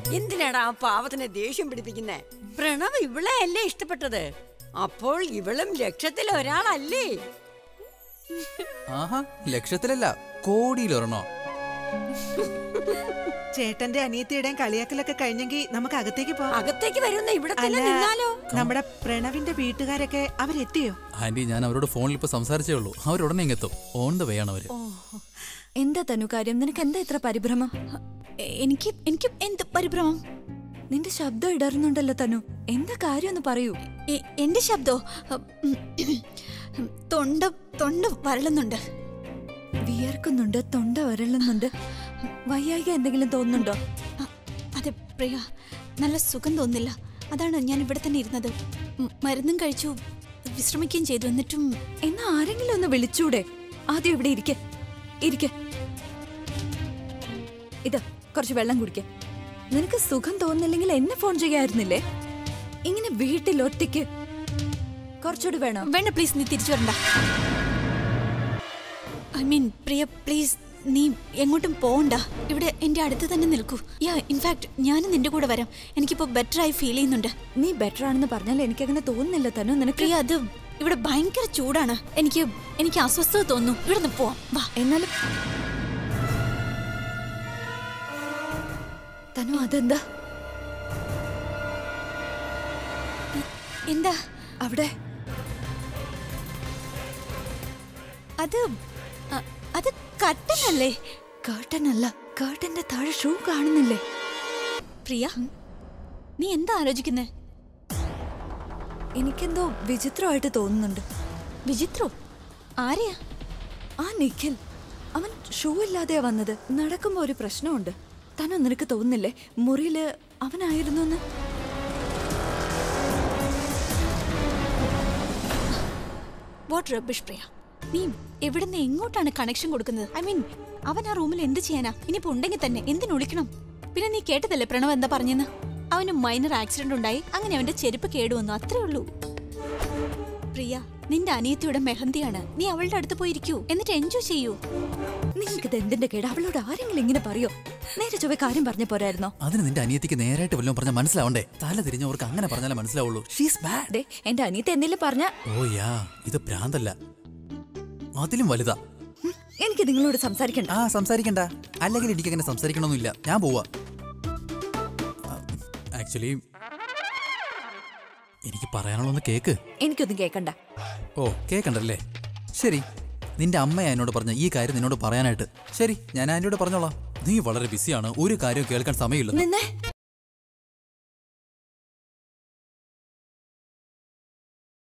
എന്തിനാടാ ആ പാവത്തിനെ ദേഷ്യം പിടിപ്പിക്കുന്നേ പ്രണവ് ഇവളെ അല്ലേ ഇഷ്ടപ്പെട്ടത് അപ്പോൾ ഇവളും ലക്ഷത്തിൽ ഒരാളല്ലേ ആഹാ ലക്ഷത്തിലല്ല കോടിയിലൊരെണ്ണോ ചേട്ടന്റെ അനിയത്തിയുടെയും കളിയാക്കലൊക്കെ കഴിഞ്ഞെങ്കിൽ നമുക്ക് അകത്തേക്ക് പോവാം അകത്തേക്ക് വരുന്ന ഇവിടെ അല്ല തന്നെ നിന്നാലോ നമ്മുടെ പ്രണവിന്റെ വീട്ടുകാരൊക്കെ അവരെത്തിയോ ആന്റി ഞാൻ അവരോട് ഫോണിൽ ഇപ്പൊ സംസാരിച്ചേ ഉള്ളൂ അവരുടനെ ഇങ്ങെത്തും ഓൺ ദ വേ ആണ് അവര് എന്താ തനു കാര്യം നിനക്ക് എന്താ ഇത്ര പരിഭ്രമം എനിക്ക് എനിക്ക് എന്ത് പരിഭ്രമം നിന്റെ ശബ്ദം ഇടറുന്നുണ്ടല്ലോ തനു എന്താ കാര്യം ഒന്ന് പറയൂ എ- എന്റെ ശബ്ദോ ഉം, തൊണ്ട തൊണ്ട വരളുന്നുണ്ട് വിയർക്കുന്നുണ്ട് തൊണ്ട വരളുന്നുണ്ട് വയ്യായിക എന്തെങ്കിലും തോന്നുന്നുണ്ടോ അ- അതെ പ്രിയ നല്ല സുഖം തോന്നില്ല അതാണ് ഞാൻ ഇവിടെ തന്നെ ഇരുന്നത് ഉം, മരുന്നും കഴിച്ചു വിശ്രമിക്കുകയും ചെയ്തു എന്നിട്ടും എന്നാ ആരെങ്കിലും ഒന്ന് വിളിച്ചൂടെ ആദ്യം ഇവിടെ ഇരിക്കെ ഇരിക്കെ ഇത് കുറച്ച് വെള്ളം കുടിക്ക നിനക്ക് സുഖം തോന്നില്ലെങ്കിൽ എന്നെ ഫോൺ ചെയ്യായിരുന്നില്ലേ ഇങ്ങനെ വീട്ടിൽ ഒറ്റയ്ക്ക് കുറച്ചുകൂടി വേണം വേണ്ട പ്ലീസ് നീ തിരിച്ചു വരണ്ട ഐ മീൻ പ്രിയ പ്ലീസ് നീ എങ്ങോട്ടും പോവണ്ട ഇവിടെ എന്റെ അടുത്ത് തന്നെ നിൽക്കൂ യാ ഇൻഫാക്ട് ഞാനും നിന്റെ കൂടെ വരാം എനിക്കിപ്പോ ബെറ്റർ ആയി ഫീൽ ചെയ്യുന്നുണ്ട് നീ ബെറ്റർ ആണെന്ന് പറഞ്ഞാൽ എനിക്കങ്ങനെ തോന്നുന്നില്ല തനു നിനക്ക് പ്രിയ അത് ഇവിടെ ഭയങ്കര ചൂടാണ് എനിക്ക് എനിക്ക് അസ്വസ്ഥത തോന്നുന്നു ഇവിടെ നിന്ന് പോവാം വാ എന്നാലും തനു അതെന്താ എന്താ അവിടെ അത് അ- അത് കട്ടനല്ലേ കേട്ടൻ അല്ല കേട്ടന്റെ താഴെ ഷൂ കാണുന്നില്ലേ പ്രിയ നീ എന്താ ആലോചിക്കുന്നേ എനിക്കെന്തോ വിചിത്രമായിട്ട് തോന്നുന്നുണ്ട് വിചിത്രോ ആരെയാ ആ നിഖിൽ അവൻ ഷൂ ഇല്ലാതെയാ വന്നത് നടക്കുമ്പോ ഒരു പ്രശ്നമുണ്ട് തനോ നിനക്ക് തോന്നുന്നില്ലേ മുറിയില് അവനായിരുന്നു എന്ന് വാട്ട് റബ്ബിഷ് പ്രിയ നീ എവിടുന്ന് എങ്ങോട്ടാണ് കണക്ഷൻ കൊടുക്കുന്നത് ഐ മീൻ അവൻ ആ റൂമിൽ എന്ത് ചെയ്യാനാ ഇനിയിപ്പോ ഉണ്ടെങ്കിൽ തന്നെ എന്തിനു വിളിക്കണം പിന്നെ നീ കേട്ടതല്ലേ പ്രണവ് എന്താ പറഞ്ഞെന്ന് അവന് മൈനർ ആക്സിഡന്റ് ഉണ്ടായി അങ്ങനെ അവന്റെ ചെരുപ്പ് കേടുവന്നു അത്രേ ഉള്ളൂ പ്രിയ നിന്റെ അനിയത്തിയുടെ മെഹന്തിയാണ് നീ അവളുടെ അടുത്ത് പോയിരിക്കൂ എന്നിട്ട് എൻജോയ് ചെയ്യൂ നിനക്കിത് എന്തിന്റെ കേട് അവളോട് ആരെങ്കിലും ഇങ്ങനെ പറയോ നേരെ ചൊവ്വ കാര്യം പറഞ്ഞ പോരായിരുന്നോ അതിന് നിന്റെ അനിയത്തിക്ക് നേരായിട്ട് വല്ലതും പറഞ്ഞാൽ മനസ്സിലാവണ്ടേ തല തിരിഞ്ഞവർക്ക് അങ്ങനെ പറഞ്ഞാലേ മനസ്സിലാവുള്ളൂ ഷീസ് ബാഡ് ദേ എന്റെ അനിയത്തെ എന്തെങ്കിലും പറഞ്ഞ ഓ യാ ഇത് ഭ്രാന്തല്ല അതിലും വലുതാ എനിക്ക് നിങ്ങളോട് സംസാരിക്കണ്ട ആ സംസാരിക്കണ്ട അല്ലെങ്കിൽ എനിക്ക് അങ്ങനെ സംസാരിക്കണമെന്നില്ല ഞാൻ പോവാ ആക്ച്വലി എനിക്ക് പറയാനുള്ളൊന്ന് കേക്ക് എനിക്കൊന്നും കേക്കണ്ട ഓ കേക്കണ്ടല്ലേ ശരി നിന്റെ അമ്മ എന്നോട് പറഞ്ഞ ഈ കാര്യം നിന്നോട് പറയാനായിട്ട് ശരി ഞാൻ ആന്റിയോട് പറഞ്ഞോളാം നീ വളരെ ബിസിയാണ് ഒരു കാര്യവും കേൾക്കാൻ സമയമില്ല നിന്നെ